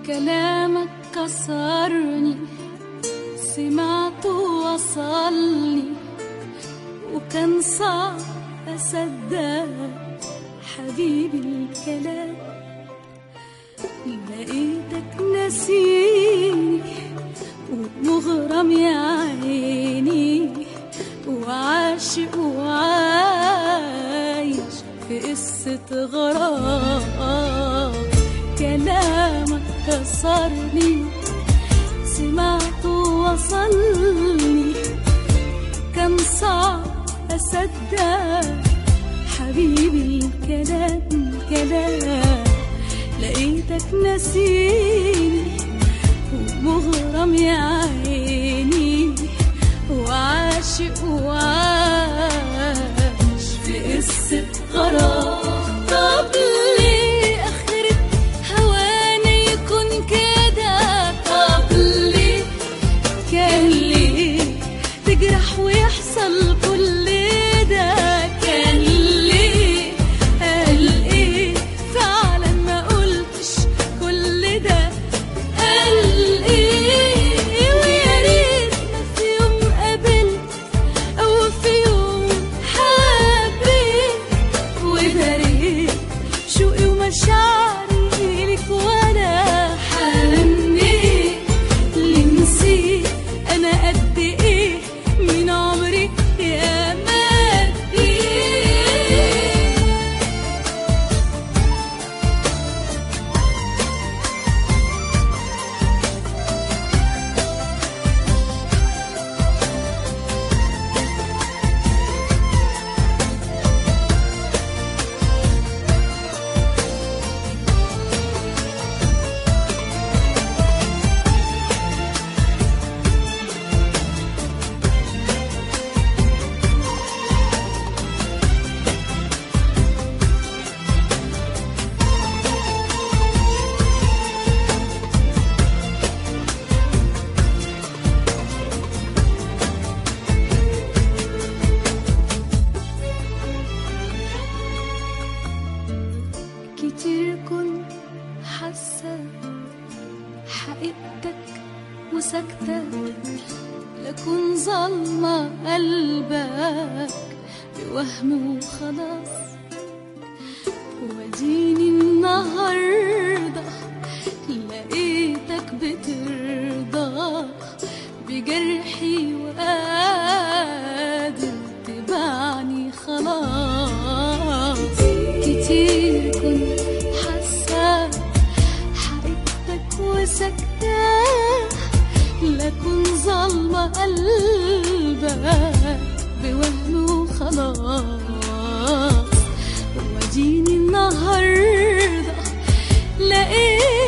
كلامك كسرني سمعته وصلني وكان صعب أصدق حبيبي الكلام لقيتك نسيني ومغرم يا عيني وعاشق وعايش في قصة غرام كلامك كسرني سمعته وصلني كان صعب أصدق حبيبي الكلام كلام لقيتك نسيني ومغرم يا عيني وعاشق وعاش في قصة غرام طب ليه آخرة هوانا يكون كده طب ليه كان ليه تجرح ويحصل كل ده كان ليه قال ايه فعلا ما قلتش كل ده قال ايه ويا ريت ما في يوم قابلت او في يوم حبيت وداريت شوقي ومشاعري لك وانا حنيت اللي نسيت انا قد ايه من عمري يا مادي كتير كنت حاسة حقيقتك وساكتة لكن ظلمة قلبك بوهم وخلاص وديني النهاردة لقيتك بترضى بجرحي وقادر تبعني خلاص كتير كنت حاسة حقيقتك وسكتة لكن ظلمة قلبك بوهم وخلاص وديني النهاردة لقيت